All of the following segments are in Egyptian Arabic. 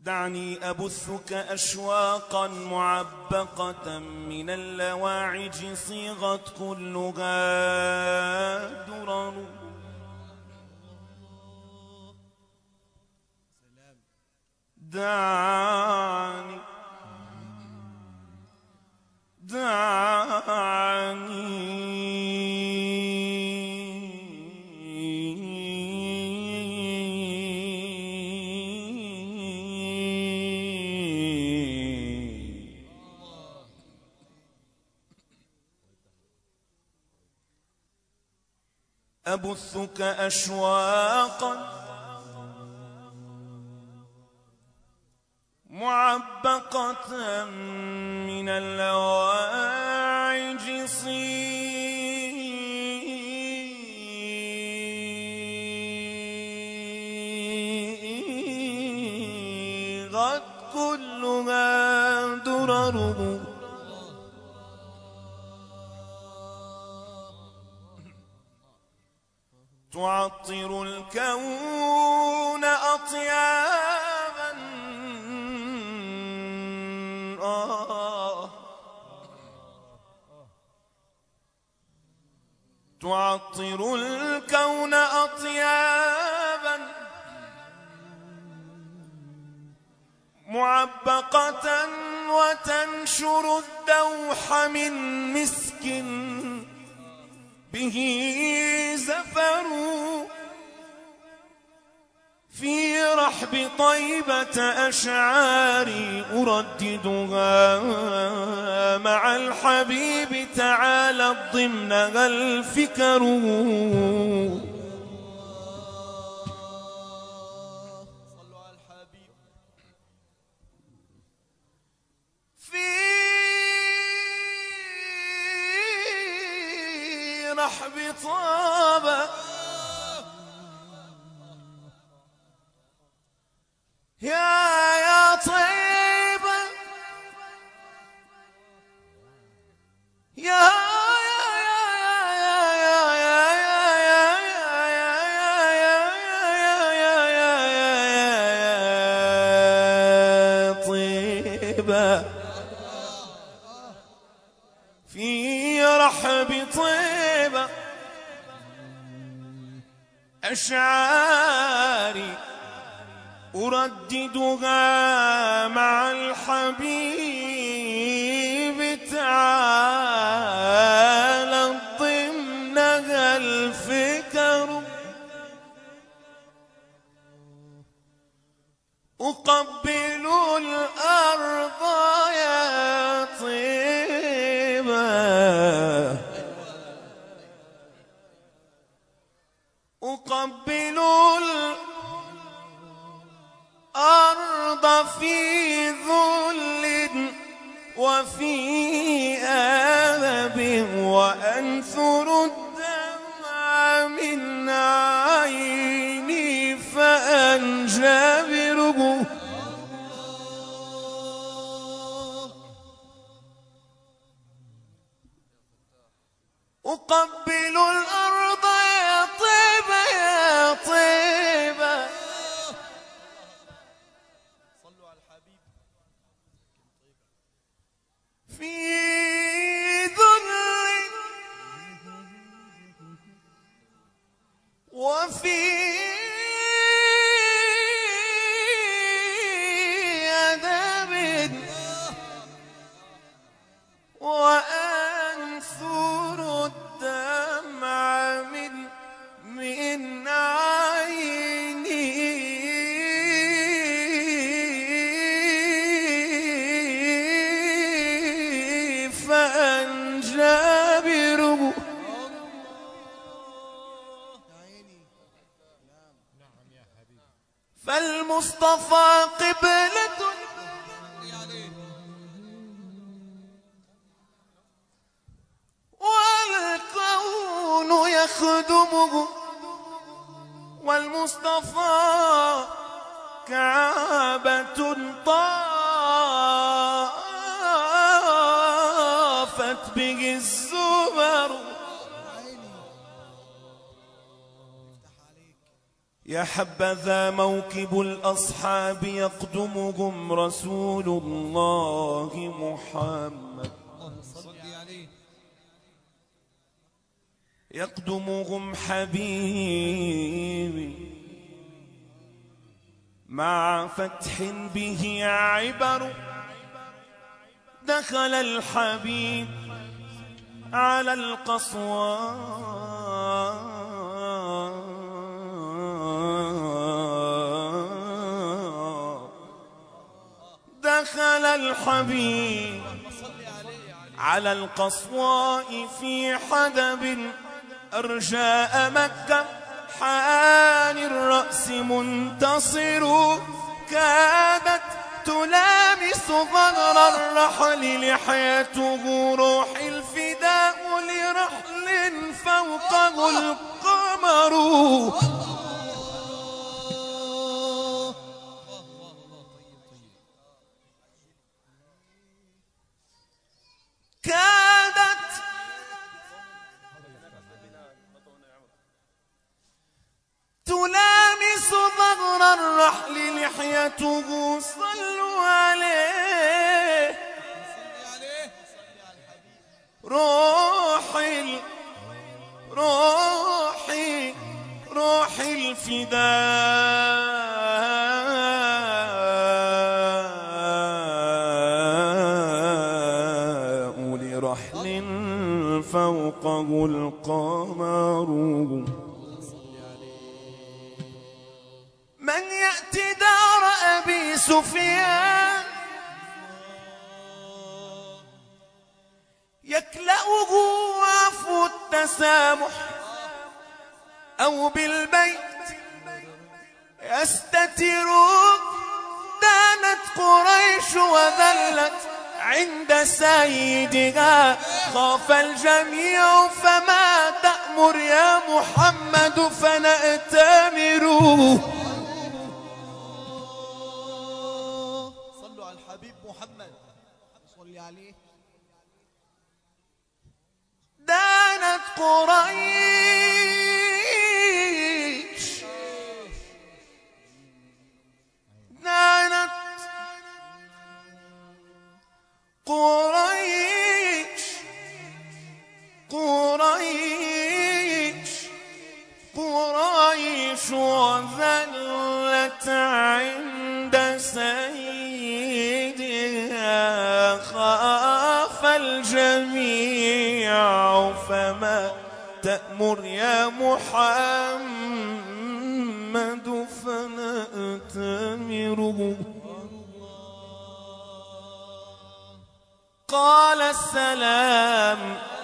دعني أبثك أشواقا معبقة من اللواعج صيغت كلها درر دعني دعني أبثك أشواقا معبقة من اللواعج صيغت كلها درر تعطر الكون أطيابا آه تعطر الكون أطيابا معبقة وتنشر الدوح من مسك به زفر في رحب طيبة أشعاري أرددها مع الحبيب تعالى ضمنها الفكر صلوا على الحبيب في رحب طابة يا يا طيبة يا طيبة في رحب طيبة أشعاري أرددها مع الحبيب تعالى ضمنها الفكر أقبل الأرض يا طيبة أقبل الأرض في ذل وفي آدب وأنثر الدمع من عيني فأنجبره أقبل الأرض يا طيبة يا طيبة صلوا على الحبيب في ذل وفي أدب وأنثر الدمع من من عيني فأنجبره فالمصطفى قبلة والكون يخدمه والمصطفى كعبة طافت به الزمر يا حبذا موكب الأصحاب يقدمهم رسول الله محمد اللهم صل عليه يقدمهم حبيبي مع فتح به عبر دخل الحبيب على القصوى دخل الحبيب على القصواء في حدب أرجاء مكة حان الرأس منتصر كادت تلامس ظهر الرحل لحيته روح الفداء لرحل فوقه القمر كادت تلامس ظهر الرحل لحيته صلوا عليه روحي روحي روحي الفداء لرحل فوقه القمر من يأتي دار أبي سفيان يكلأه عفو التسامح أو بالبيت يستتر دانت قريش وذلت عند سيدها خاف الجميع فما تأمر يا محمد فنأتمر صلوا على الحبيب محمد صل عليه دانت قريش دانت قريش قريش قريش وذلت عند سيدها خاف الجميع فما تأمر يا محمد فنأتمره قال السلام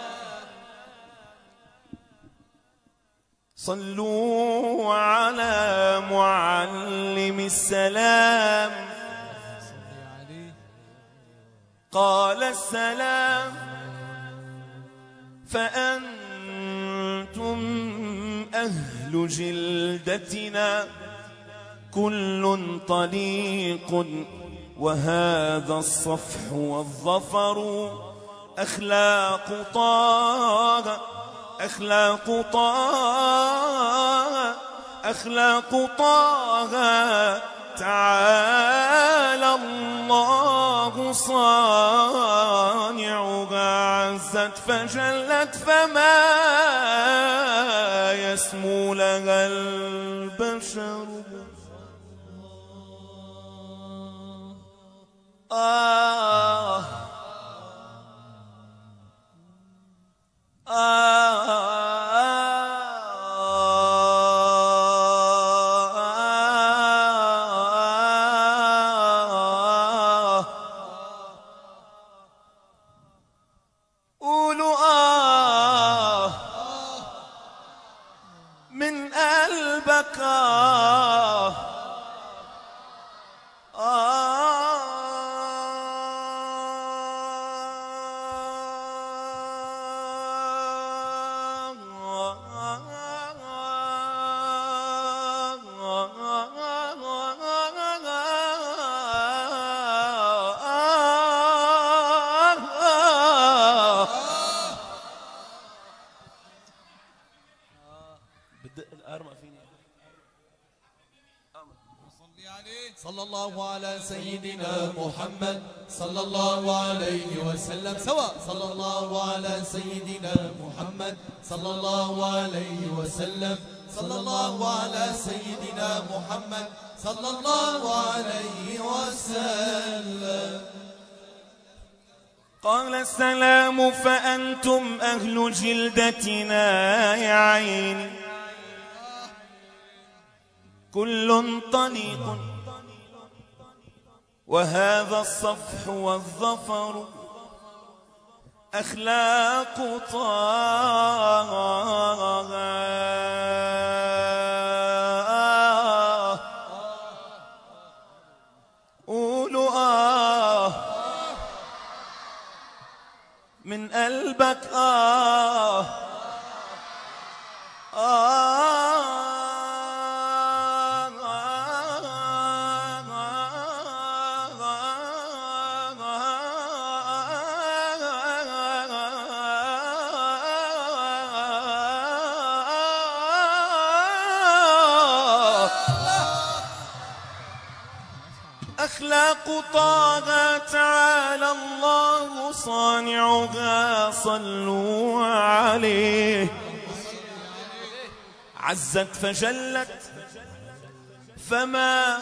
صلوا على معلم السلام قال السلام فأنتم أهل جلدتنا كل طليق وهذا الصفح والظفر أخلاق طه أخلاق طه أخلاق طه تعالى الله صانعها عزت فجلت فما يسمو لها البشر آه آه قولوا آه من قلبك آه صلى الله على سيدنا محمد صلى الله عليه وسلم سواء صلى الله على سيدنا محمد صلى الله عليه وسلم صلى الله على سيدنا محمد صلى الله عليه وسلم قال السلام فأنتم أهل جلدتنا يا عين كل طليق وهذا الصفح والظفر أخلاق طه قولوا آه من قلبك آه آه أخلاق طه تعالى الله صانعها صلوا عليه عزت فجلت فما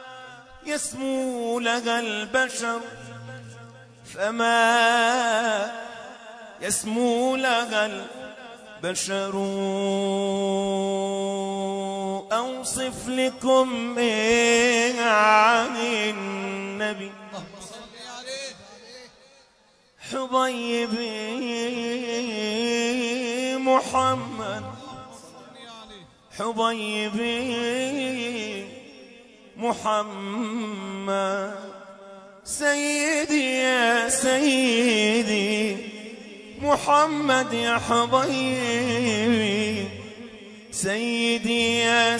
يسمو لها البشر فما يسمو لها البشر أوصف لكم إيه عن النبي اللهم صل عليه حبيبي محمد حبيبي محمد سيدي يا سيدي محمد يا حبيبي سيدي يا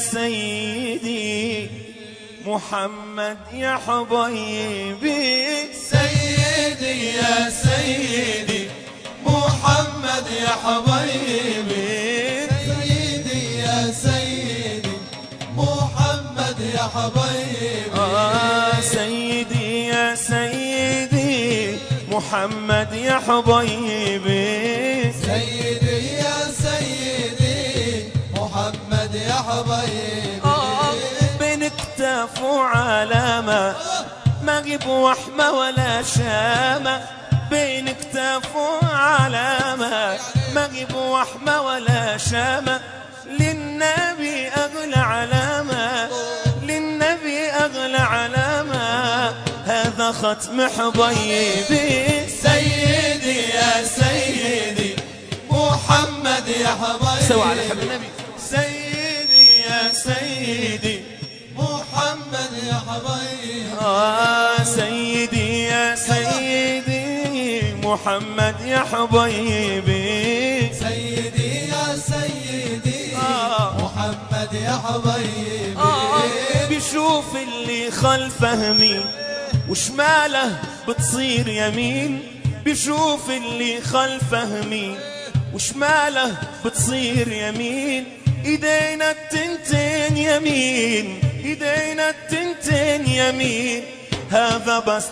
سيدي محمد يا حبيبي سيدي يا سيدي محمد يا حبيبي سيدي يا سيدي محمد يا حبيبي آه سيدي يا سيدي محمد يا حبيبي سيدي يا سيدي محمد يا حبيبي آه بين كتاف وعلامة ما جيب وحمة ولا شامة بين كتاف وعلامة ما جيب وحمة ولا شامة للنبي أغلى علامة للنبي أغلى علامة هذا ختم حبيبي سيدي يا سيدي محمد يا حبيبي سوى على حب النبي سيدي يا سيدي محمد يا حبيبي آه سيدي يا سيدي محمد يا حبيبي سيدي يا سيدي آه. محمد يا حبيبي آه بيشوف اللي خلفه مين وشماله بتصير يمين بيشوف اللي خلفه مين وشماله بتصير يمين ايدينا التنتين يمين ايدينا التنتين يمين هذا بس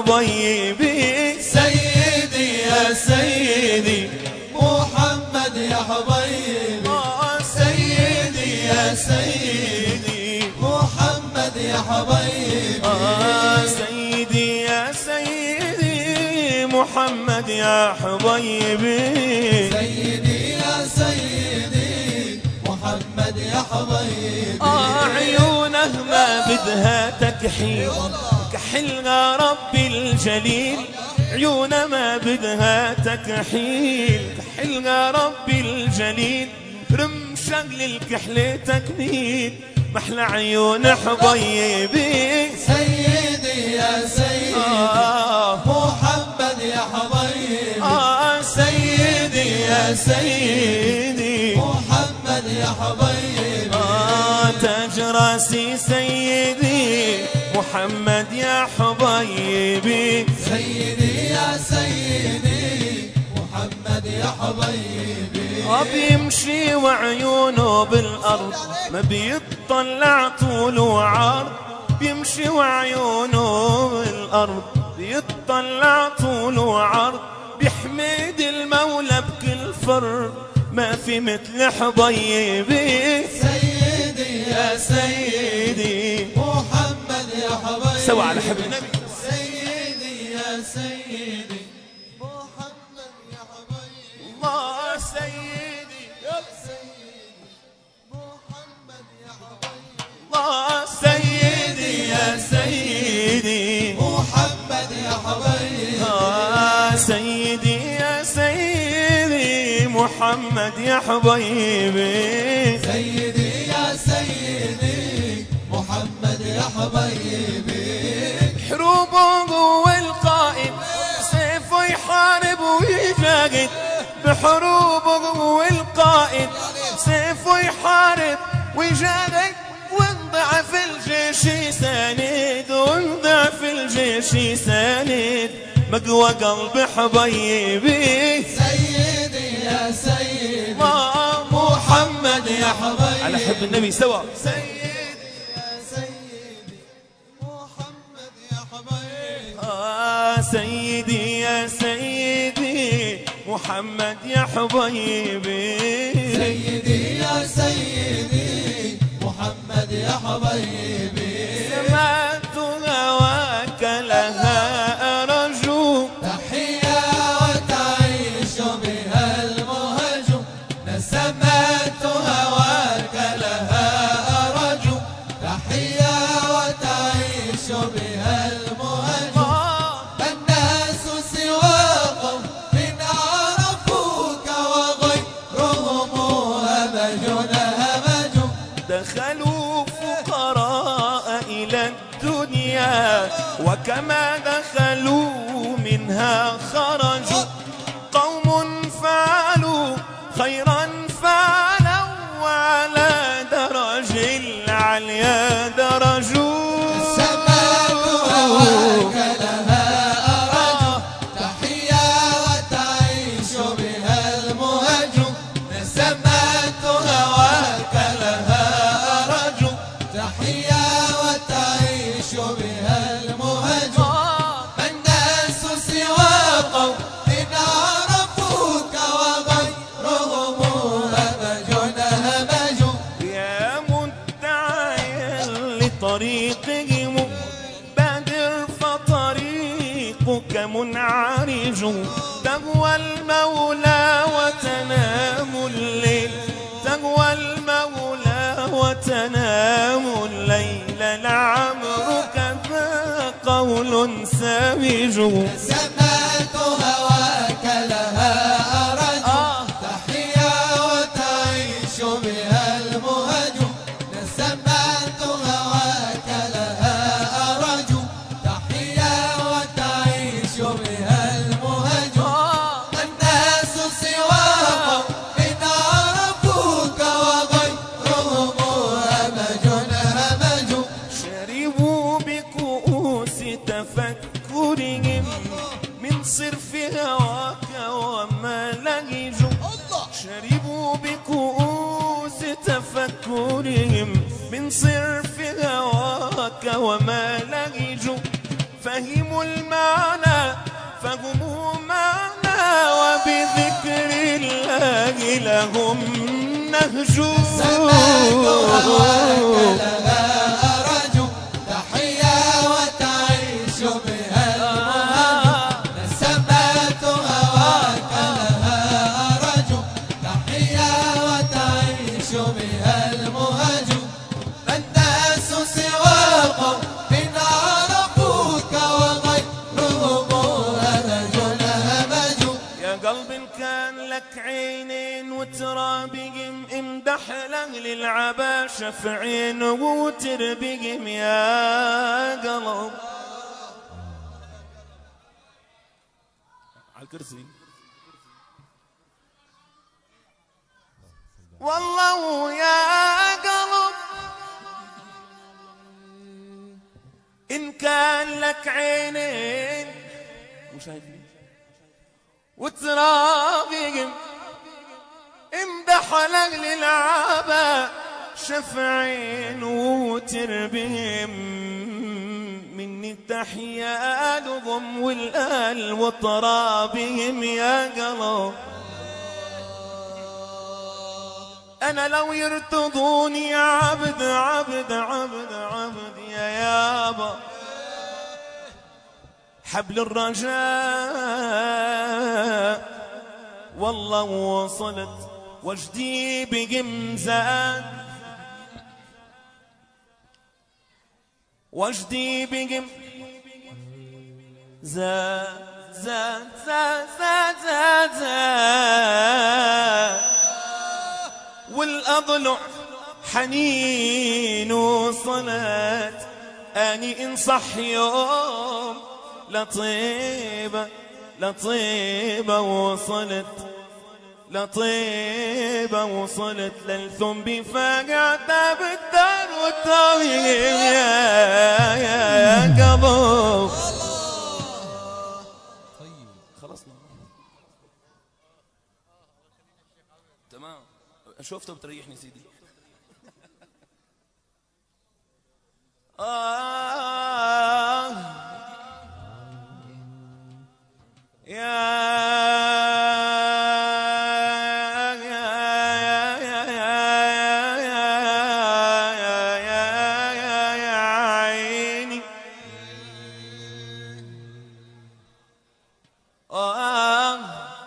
لحبيبي سيدي يا سيدي محمد يا حبيبي آه سيدي يا سيدي سيدي محمد يا حبيبي آه سيدي يا سيدي محمد يا حبيبي سيدي يا سيدي محمد يا حبيبي آه عيونه ما بدها تكحيل كحلها ربي الجليل عيونه ما بدها تكحيل كحلها ربي الجليل رم شغل الكحلة تكميل محلى عيون حبيبي سيدي يا سيدي آه محمد يا حبيبي آه سيدي يا سيدي محمد يا حبيبي آه تاج راسي سيدي محمد يا حبيبي سيدي يا سيدي محمد يا حبيبي آه بيمشي وعيونه بالأرض ما بيطلع طول وعرض بيمشي وعيونه بالأرض بيطلع طول وعرض بيحمد المولى بكل فرد ما في مثل حبيبي سيدي يا سيدي محمد يا حبيبي سوا على حب النبي سيدي يا سيدي محمد يا حبيبي الله سيدي يا سيدي محمد يا حبيبي الله سيدي يا سيدي محمد يا حبيبي آه سيدي يا سيدي محمد يا حبيبي سيدي يا سيدي محمد يا حبيبي حروبه هو القائد سيفه يحارب ويجاهد بحروبه هو القائد سيفه يحارب ويجاهد وانضعف الجيش يساند وانضعف الجيش يساند مقوى قلب حبيبي سيدي يا سيدي ما محمد يا حبيبي على حب النبي سوا سيدي يا سيدي محمد يا حبيبي آه سيدي يا سيدي محمد يا حبيبي سيدي يا سيدي محمد يا حبيبي سمعت هواك لها أرجو تحية وتعيش بها المهج نسمات هواك لها أرجو تحية وتعيش بها المهج آه الناس سواهم من عرفوك وغيرهم همج همج دخلوا فقراء إلى الدنيا وكما دخلوا منها خرجوا قوم فعلوا خيرا فعلوا وعلى درج العليا درجوا سمات هواك لها أرجو تحية وتعيش بها المهج سمات هواك لها أرجو تحية وتعيش بها المهج الناس سوى قوم عرفوك وغيرهم همج همج يا مدعيا لطريقهم بادر فطريقك منعرج تهوى المولى وتنام الليل تهوى المولى وتنام الليل لعمرك ذا قول سامج سمعت هواك لها أرج آه. تحيا وتعيش بها المهج سمعت هواك لها أرج تحيا وتعيش بها المهج الناس سواهم إن عرفوك وغيرهم همج همج شربوا بكؤوس تفكرهم من صرف هواك وما لهجوا شربوا بكؤوس تفكرهم من صرف هواك وما لهجوا فهموا المعنى فهموا معنى وبذكر الله لهم نهجوا هواك لها أرج تحيا وتعيش بها المهج سمعت هواك لها أرج تحيا وتعيش بها المهج الناس سواهم إن عرفوك وغيرهم همج همج يا قلب كان لك عينين وترابهم امدح لاهل العبا شفعين ووتر بهم يا قلب على الكرسي والله يا قلب إن كان لك عينين مو شايفين وترابهم امدح لك للعبا شفعين وتر بهم تحيا لضم والآل وطرابهم يا قلب أنا لو يرتضوني عبد عبد عبد عبد يا يابا حبل الرجاء والله وصلت وجدي بقمزان وجدي بقم زاد زاد زاد زاد زاد, زاد والأضلع حنين وصلت أني إن صح يوم لطيبة لطيبة وصلت لطيبة وصلت للثنب فقعت بالدار والطويل يا يا قبو خلصنا تمام شفته بتريحني سيدي آه يا عيني آه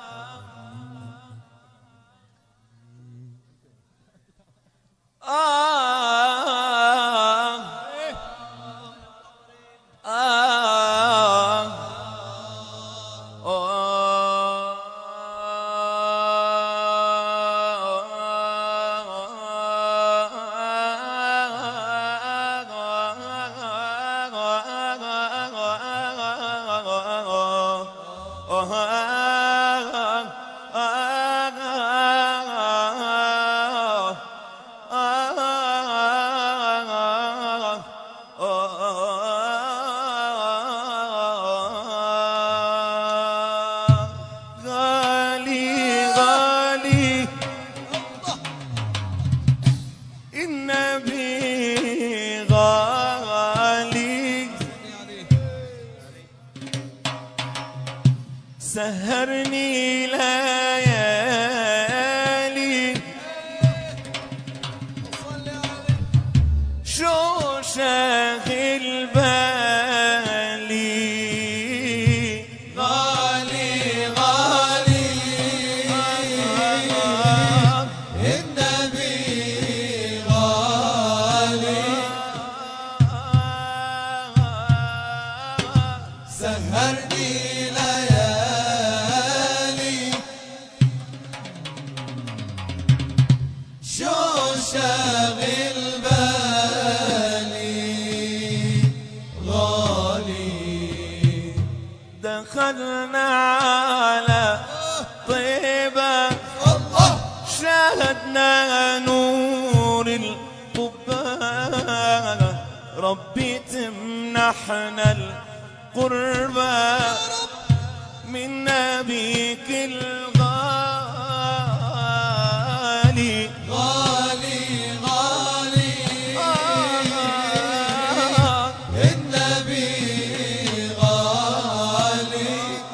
آه آه غالي غالي النبي غالي سهرني ليالي شو شاغل بالي غالي غالي النبي غالي سهرني ليالي شو شاغل بالي غالي دخلنا على طيبة الله شاهدنا نور القبة ربي تمنحنا القربة من نبيك الغالي غالي غالي آه النبي غالي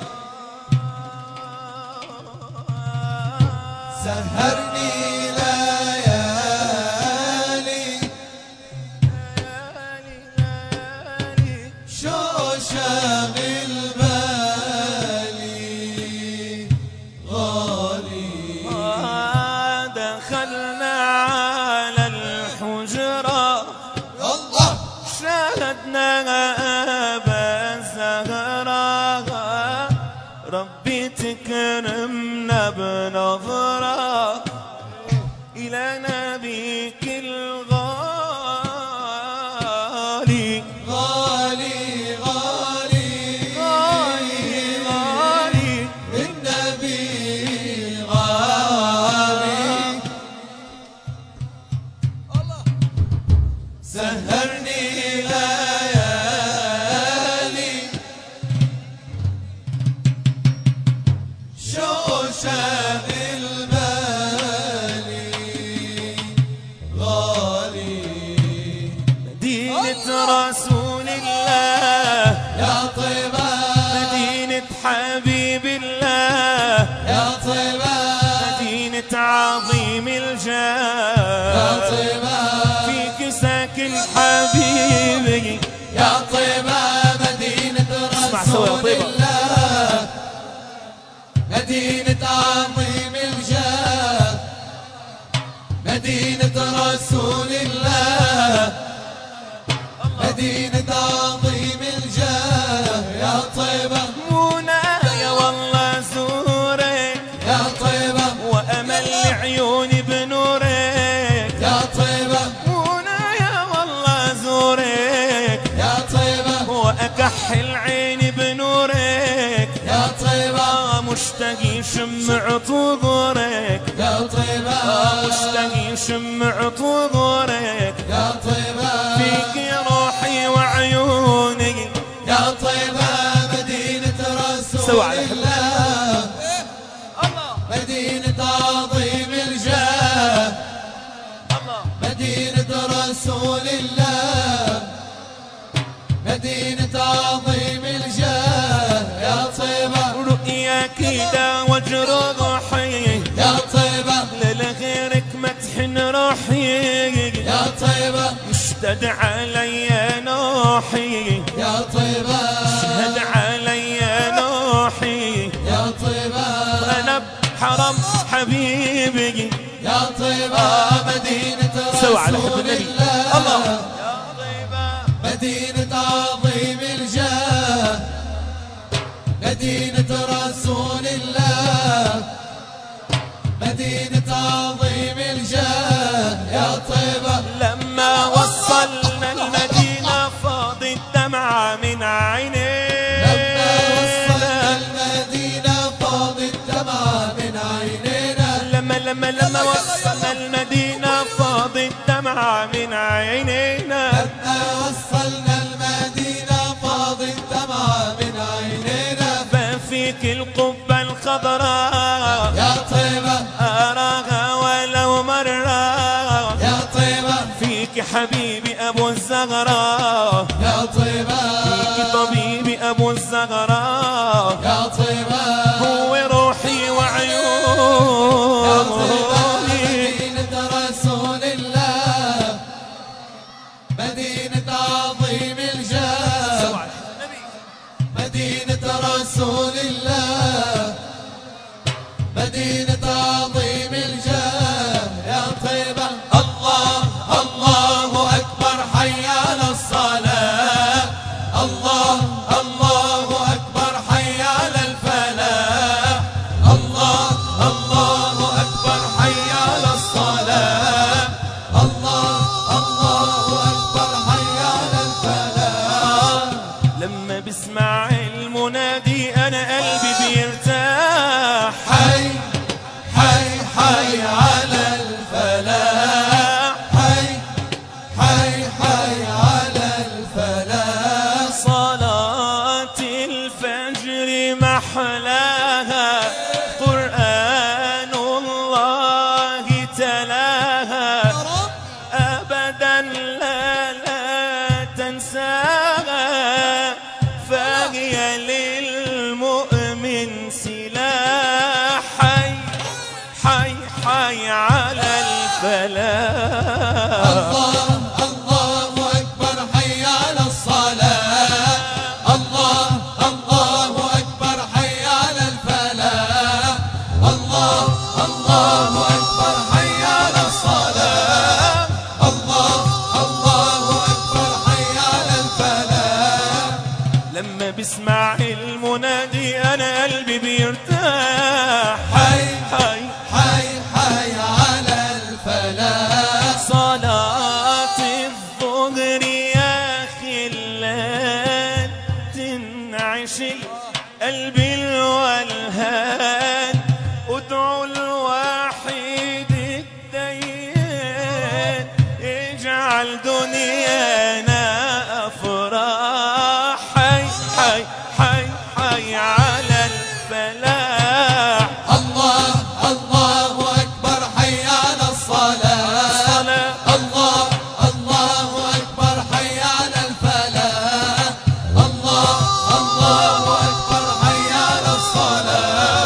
سهرني ليالي شو شاغل بالي غالي دخلنا على الحجرة الله شاهدنا أبا زهرة ربي تكرمنا بنظرة إلى نبيك الغالي غالي غالي غالي غالي النبي غالي سهرني ليالي شو شاغل بالي طيبة مدينة اسمع سوا يا رسول طيبة. الله مدينة عظيم الجاه مدينة رسول الله مدينة عظيم الجاه يا طيبة منايا والله زورك يا طيبة وأمل عيوني بنورك يا طيبة منايا والله زورك يا طيبة وأكحل عيني بنورك يا طيبة آه مشتاق يشمع طغورك يا طيبة آه مشتاق يشمع طغورك يا طيبة فيك روحي وعيوني يا طيبة مدينة رسول سوا على حب. الله مدينة عظيم الجاه مدينة رسول الله مدينة عظيم الجاه يا طيبة رؤياك دا وجه روحي يا طيبة لا غيرك مدحن روحي يا طيبة اشتد علي نوحي يا طيبة هد علي نوحي يا طيبة انا بحرم حبيبي يا طيبة مدينة سوا على حب رسول النبي. الله الله. يا طيبة مدينة عظيم الجاه مدينة رسول الله مدينة عظيم الجاه يا طيبة لما وصلنا المدينة فاض الدمعة من لما وصلنا عينينا المدينة فاض الدمع من عينينا لما لما لما وصلنا المدينة فاض الدمعة من عينينا لما وصلنا المدينة فاض الدمع من عينينا ففيك القبة الخضراء يا طيبة أراها ولو مرة يا طيبة فيك حبيبي أبو الزغراء يا طيبة فيك طبيبي أبو الزغراء يا طيبة هو روحي يا طيبة وعيوني مدينة رسول الله مدينة عظيم الجاه مدينة رسول الله مدينة عظيم الجاه يا طيبة الله الله أكبر حي على الصلاة الله الله أكبر حي على الفلاح الله الله أكبر حي على الصلاة الله الله أكبر حي على الفلاح لما بسمع المنادي أنا قلبي بيرتاح حي حي حي على الفلاح حي حي حي على الفلاح صلاة الفجر محلاها قرآن الله تلاها أبدا لا لا تنساها فهي للمؤمن سلاح حي حي حي على الفلاح الله الله أكبر حي على الصلاة الله الله أكبر حي على الفلاح الله الله أكبر حي على الصلاة الله الله أكبر حي على الفلاح لما بسمع المنادي انا قلبي بيرتاح حي حي حي حي على الفلاح صلاة الظهر يا خلان تنعش القلب الولهان ادعوا الواحد الديان اجعل دنيانا افراح حي حي حي حي على الفلاح الله الله أكبر حي على الصلاة صلاة الله الله أكبر حي على الفلاح الله الله أكبر حي على الصلاة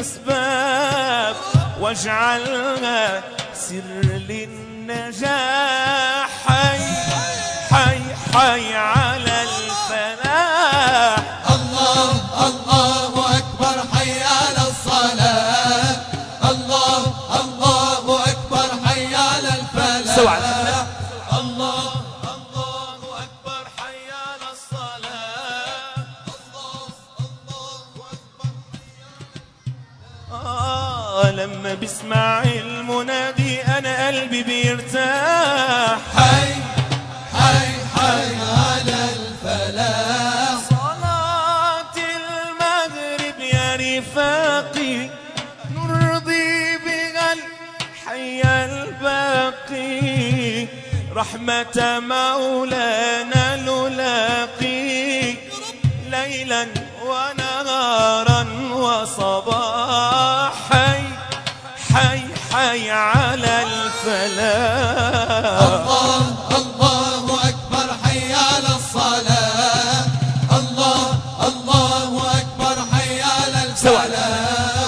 الأسباب واجعلها سر للنجاح حي حي حي على الفلاح الله الله أكبر حي على الصلاة الله الله أكبر حي على الفلاح سوا على الله الله أكبر حي على الصلاة آه لما بسمع المنادي أنا قلبي بيرتاح حي حي حي على الفلاح صلاة المغرب يا رفاقي نرضي بها الحي الباقي رحمة مولانا نلاقي ليلا ونهارا وصباحا حي حي حي على الفلاح الله الله أكبر حي على الصلاة الله الله أكبر حي على سوا. الفلاح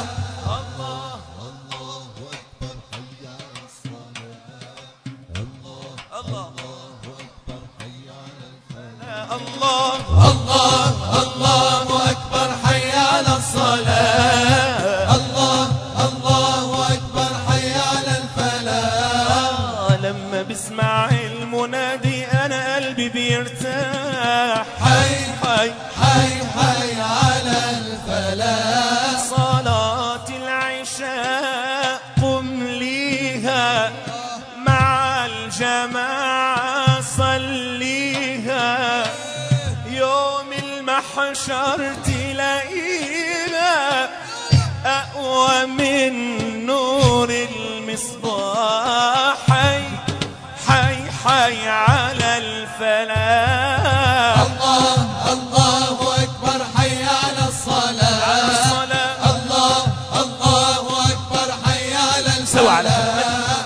الله الله الله أكبر حي على الصلاة الله الله أكبر حي على الفلاح آه، لما بسمع المنادي انا قلبي بيرتاح حي حي حي حي على الفلاح صلاة العشاء قم ليها مع الجماعة صليها يوم المحشر تلاقيها أقوى من نور المصباح حي حي حي على الفلاح الله الله أكبر حي على الصلاة الصلاة الله الله أكبر حي على سوا على الفلاح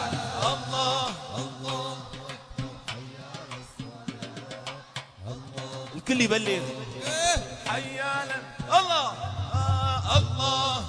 الكل يبلغ حي على الله آه الله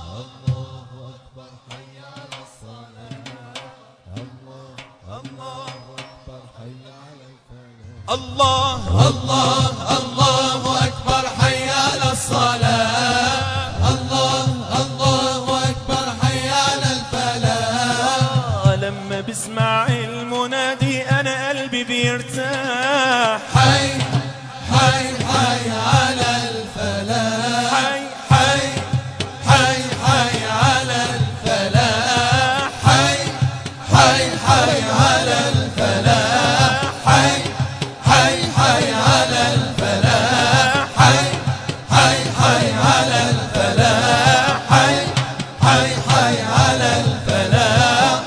الله الله الله أكبر حي على الصلاة الله الله أكبر حي على الفلاح آه لما بسمع المنادي انا قلبي بيرتاح حي حي حي على الفلاح حي حي حي حي على الفلاح حي حي حي على الفلاح حي حي حي على الفلاح حي حي حي على الفلاح حي حي حي على الفلاح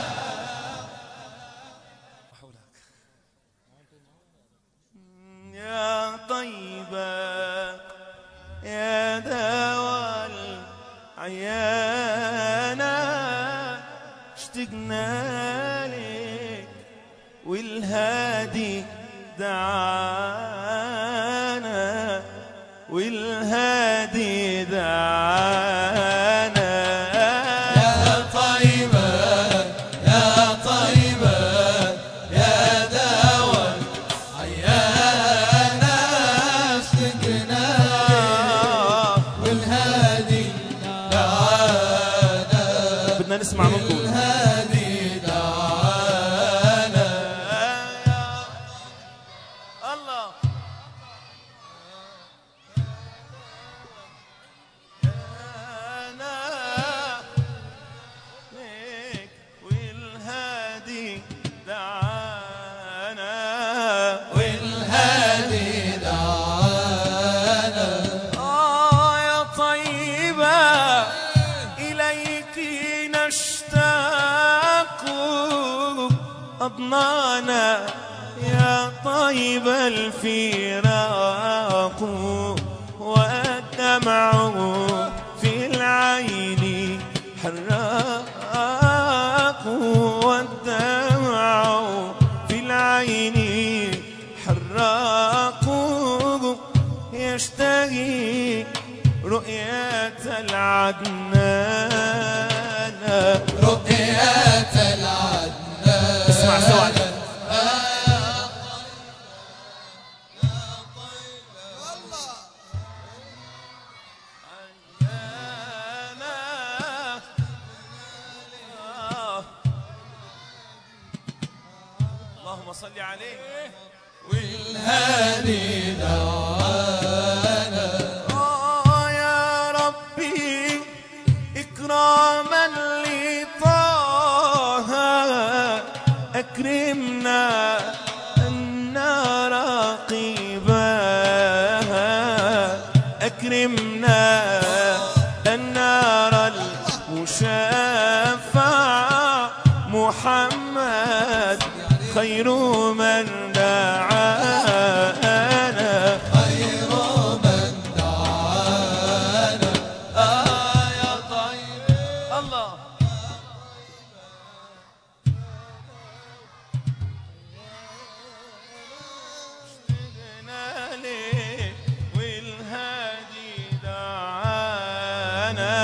يا طيبة يا دوا العيانة اشتقنا لك والهادي دعانا والهادي دعانا يا طيبة يا طيبة يا دوا عيانا اشتقنا والهادي دعانا بدنا نسمع منكم الهادي دعانا الله أنا ليك والهادي دعانا والهادي دعانا آه يا طيبة إليك نشتاق أضنانا يا طيب الفراق والدمع في العين حراق والدمع في العين حراق يشتهي رؤية العدنان رؤية العدنان اسمع سوا اللهم صل عليه والهادي دعانا آه يا ربي إكراما لطه أكرمنا النار قباها أكرمنا النار المشفع محمد خير من دعانا خير من دعانا آه يا طيب الله اشتقنا لك والهادي دعانا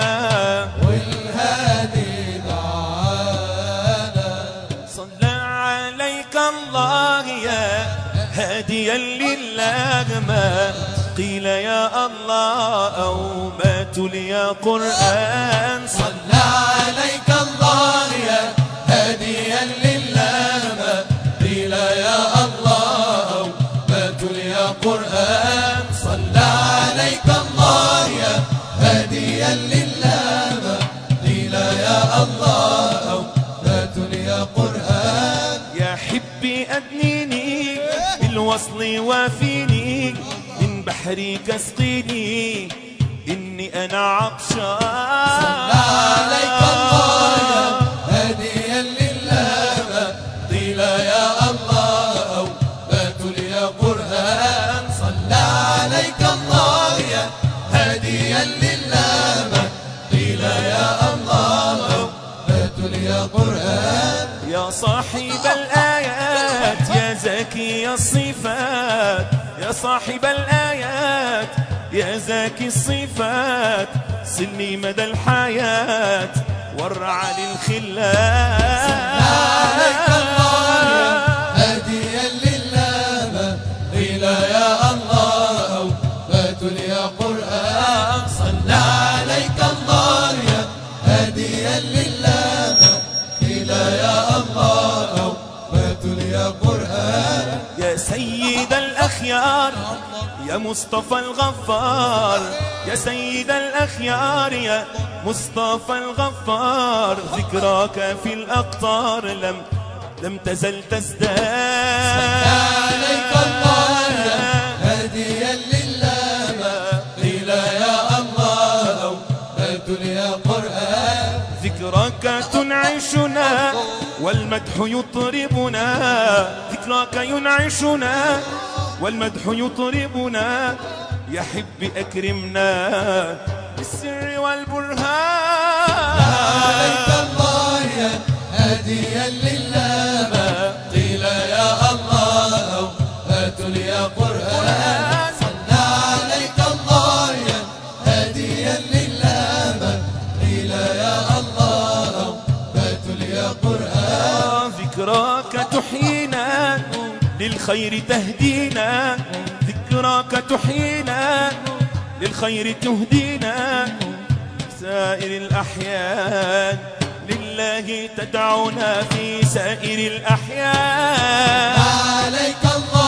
والهادي دعانا صلى عليك الله يا هاديا لله ما قيل يا الله أو ما تلي قرآن صلى صلى عليك الله يا هاديا لله ما قيل يا الله ما تلي قرآن صلى عليك الله يا هاديا لله ما قيل يا الله ما تلي قرآن يا حبي أدنيني بالوصل وافيني من بحرك اسقيني إني أنا عطشان عليك الله يا هاديا لله ما قيل يا الله ما تلي قرآن صلى عليك الله يا هاديا لله ما قيل يا الله ما تلي قرآن يا صاحب الآيات يا زكي الصفات يا صاحب الآيات يا زكي الصفات سلني مدى الحياة ورع عليك الله يا للخلاء هاديا لله ما قيل يا الله ما تلي قرآن صلى عليك الله يا هاديا لله ما قيل يا الله ما تلي قرآن يا سيد الأخيار يا مصطفى الغفار يا سيد الأخيار يا مصطفى الغفار ذكراك في الأقطار لم لم تزل تزداد عليك الله يا هاديا لله ما قيل يا الله ما تلي قرآن ذكراك تنعشنا والمدح يطربنا ذكراك ينعشنا والمدح يطربنا يا حب أكرمنا بالسر والبرهان عليك الله يا هاديا لله ما قيل يا الله ما تلي قرآن صلى عليك الله يا هاديا لله ما قيل يا الله ما تلي قرآن ذكراك تحيينا للخير تهدينا ذكراك تحيينا للخير تهدينا سائر الأحيان لله تدعونا في سائر الأحيان عليك الله